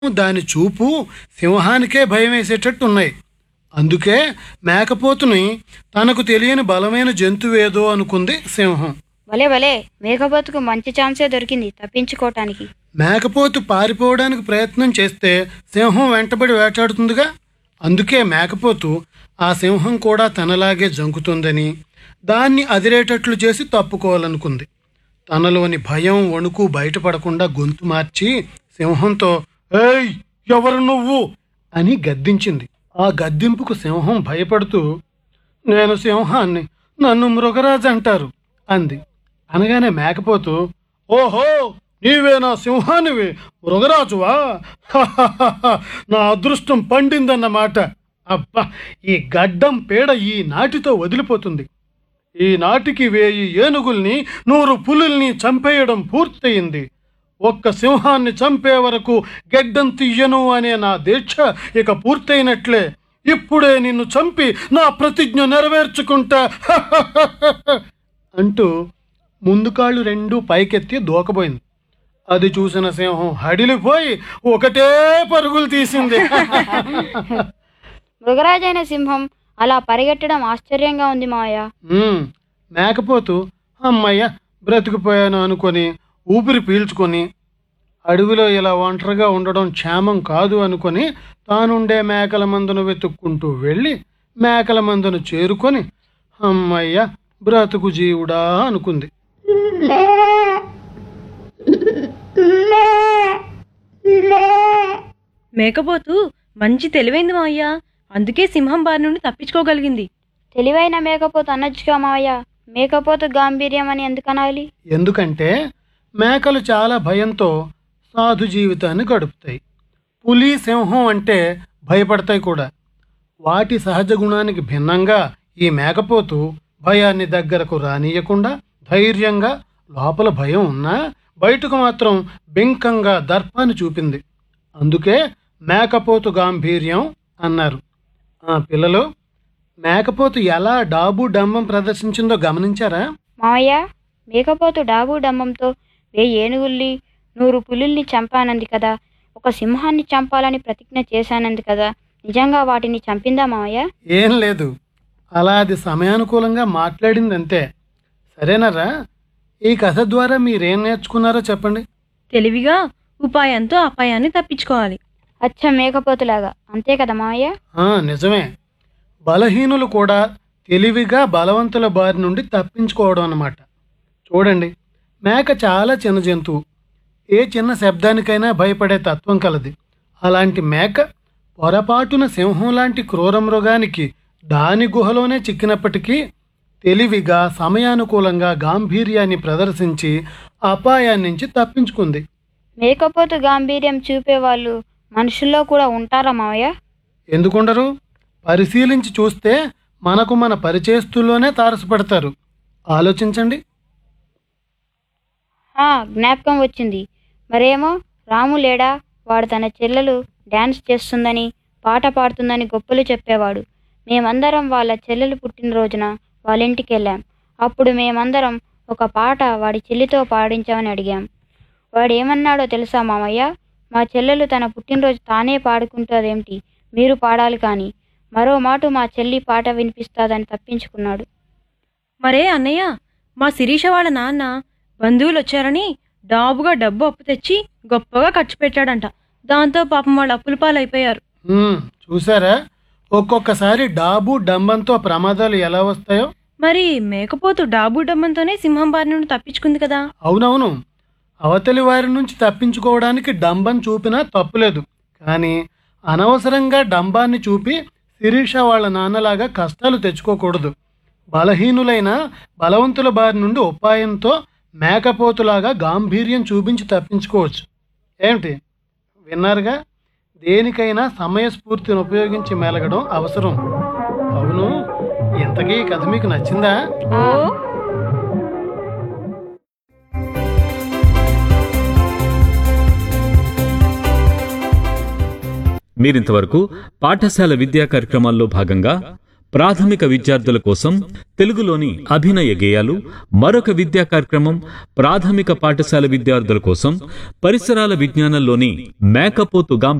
దాని చూపు సింహానికే భయం వేసేటట్టు ఉన్నాయి అందుకే మేకపోతుని తనకు తెలియని బలమైన జంతువేదో అనుకుంది సింహం భలే భలే మేకపోతుకు మంచి ఛాన్సే దొరికింది తప్పించుకోవటానికి మేకపోతు పారిపోవడానికి ప్రయత్నం చేస్తే సింహం వెంటబడి వేటాడుతుందిగా అందుకే మేకపోతు ఆ సింహం కూడా తనలాగే జంకుతుందని దాన్ని అదిరేటట్లు చేసి తప్పుకోవాలనుకుంది తనలోని భయం వణుకు బయటపడకుండా గొంతు మార్చి సింహంతో ఏయ్ ఎవరు నువ్వు అని గద్దించింది ఆ గద్దింపుకు సింహం భయపడుతూ నేను సింహాన్ని నన్ను మృగరాజు అంటారు అంది అనగానే మేకపోతూ ఓహో నీవే నా సింహానివి మృగరాజువా హహహహ, నా అదృష్టం పండిందన్నమాట అబ్బా ఈ గడ్డం పేడ ఈ నాటితో వదిలిపోతుంది ఈ నాటికి వేయి ఏనుగుల్ని నూరు పులుల్ని చంపేయడం పూర్తయింది ఒక్క సింహాన్ని చంపే వరకు గెడ్డం తీయను అనే నా దీక్ష ఇక పూర్తయినట్లే ఇప్పుడే నిన్ను చంపి నా ప్రతిజ్ఞ నెరవేర్చుకుంటా అంటూ ముందు కాళ్ళు రెండు పైకెత్తి దూకబోయింది అది చూసిన సింహం హడిలిపోయి ఒకటే పరుగులు తీసింది మృగరాజైన సింహం అలా పరిగెట్టడం ఆశ్చర్యంగా ఉంది మావయ్య ఉమ్, మేకపోతూ అమ్మయ్య బ్రతికిపోయాను అనుకొని ఊపిరి పీల్చుకొని అడవిలో ఇలా ఒంటరిగా ఉండడం క్షేమం కాదు అనుకొని తానుండే మేకల మందును వెతుక్కుంటూ వెళ్ళి మేకల మందును చేరుకొని అమ్మయ్య బ్రతుకు జీవుడా అనుకుంది మేకపోతు మంచి తెలివైంది మావయ్య అందుకే సింహం బారి నుండి తప్పించుకోగలిగింది తెలివైన మేకపోతు అనొచ్చుగా మావయ్య మేకపోతు గాంభీర్యం అని ఎందుకు అనాలి ఎందుకంటే మేకలు చాలా భయంతో సాధు జీవితాన్ని గడుపుతాయి పులి సింహం అంటే భయపడతాయి కూడా వాటి సహజ గుణానికి భిన్నంగా ఈ మేకపోతు భయాన్ని దగ్గరకు రానియకుండా ధైర్యంగా లోపల భయం ఉన్నా బయటకు మాత్రం బింకంగా దర్పాన్ని చూపింది అందుకే మేకపోతు గాంభీర్యం అన్నారు ఆ పిల్లలు మేకపోతు ఎలా డాబు డంబం ప్రదర్శించిందో గమనించారా మావయ్య మేకపోతు డాబు డంబంతో వెయ్యి ఏనుగుల్ని నూరు పులుల్ని చంపానంది కదా ఒక సింహాన్ని చంపాలని ప్రతిజ్ఞ చేశానంది కదా నిజంగా వాటిని చంపిందా మావయ్య ఏం లేదు అలా అది సమయానుకూలంగా మాట్లాడింది అంతే సరేనరా ఈ కథ ద్వారా మీరేం నేర్చుకున్నారో చెప్పండి తెలివిగా ఉపాయంతో అపాయాన్ని తప్పించుకోవాలి అచ్చ మేకపోతులాగా అంతే కదా మావయ్య ఆ, నిజమే బలహీనులు కూడా తెలివిగా బలవంతుల బారి నుండి తప్పించుకోవడం అన్నమాట చూడండి మేక చాలా చిన్న జంతువు ఏ చిన్న శబ్దానికైనా భయపడే తత్వం కలది అలాంటి మేక పొరపాటున సింహం లాంటి క్రూర మృగానికి దాని గుహలోనే చిక్కినప్పటికీ తెలివిగా సమయానుకూలంగా గాంభీర్యాన్ని ప్రదర్శించి అపాయాన్ని నుంచి తప్పించుకుంది మేకపోతు గాంభీర్యం చూపేవాళ్ళు మనుషుల్లో కూడా ఉంటారా మావయ్య ఎందుకుండరు పరిశీలించి చూస్తే మనకు మన పరిచయస్తుల్లోనే తారసపడతారు ఆలోచించండి ఆ, జ్ఞాపకం వచ్చింది మరేమో రాము లేడా వాడు తన చెల్లెలు డ్యాన్స్ చేస్తుందని పాట పాడుతుందని గొప్పలు చెప్పేవాడు మేమందరం వాళ్ళ చెల్లెలు పుట్టినరోజున వాళ్ళ ఇంటికి వెళ్ళాం అప్పుడు మేమందరం ఒక పాట వాడి చెల్లితో పాడించామని అడిగాం వాడు ఏమన్నాడో తెలుసా మామయ్య మా చెల్లెలు తన పుట్టినరోజు తానే పాడుకుంటుందేమిటి మీరు పాడాలి కానీ మరో మాట మా చెల్లి పాట వినిపిస్తాదని తప్పించుకున్నాడు మరే అన్నయ్య మా శిరీష వాళ్ళ నాన్న బంధువులు వచ్చారని డాబుగా డబ్బు అప్పు తెచ్చి గొప్పగా ఖర్చు పెట్టాడంట దాంతో పాపం వాళ్ళు అప్పుల పాలైపోయారు హ్మ్, చూసారా ఒక్కొక్కసారి డాబు డంబంతో ప్రమాదాలు ఎలా వస్తాయో మరి మేకపోతు డాబు డమ్మంతోనే సింహం బారి నుండి తప్పించుకుంది కదా అవునవును అవతలి వారి నుంచి తప్పించుకోవడానికి డంబం చూపినా తప్పులేదు కానీ అనవసరంగా డంబాన్ని చూపి శిరీష వాళ్ళ నాన్నలాగా కష్టాలు తెచ్చుకోకూడదు బలహీనులైన బలవంతుల బారి నుండి ఉపాయంతో మేకపోతులాగా గాంభీర్యం చూపించి తప్పించుకోవచ్చు ఏమిటి విన్నారుగా దేనికైనా సమయస్ఫూర్తిని ఉపయోగించి మెలగడం అవసరం అవును ఇంతకీ ఈ కథ మీకు నచ్చిందా ఓ మీరింతవరకు పాఠశాల విద్యా కార్యక్రమాల్లో భాగంగా ప్రాథమిక విద్యార్థుల కోసం తెలుగులోని అభినయ గేయాలు మరొక విద్యా కార్యక్రమం ప్రాథమిక పాఠశాల విద్యార్థుల కోసం పరిసరాల విజ్ఞానంలోని మేకపోతు గాంభీర్యం